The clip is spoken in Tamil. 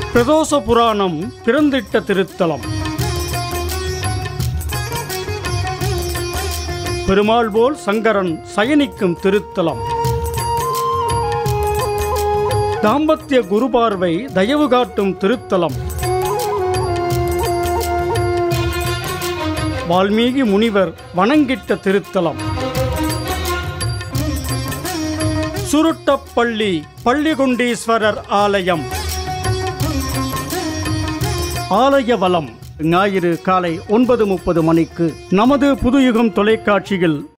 பிரதோஷ புராணம் பிறந்திட்ட திருத்தலம் பெருமாள் போல் சங்கரன் சயனிக்கும் திருத்தலம் தாம்பத்திய குருபார்வை தயவு காட்டும் திருத்தலம் வால்மீகி முனிவர் வணங்கிட்ட திருத்தலம் சுருட்டப்பள்ளி பள்ளிகுண்டீஸ்வரர் ஆலயம் ஆலய வலம் ஞாயிறு காலை ஒன்பது முப்பது மணிக்கு நமது புதுயுகம் தொலைக்காட்சியில்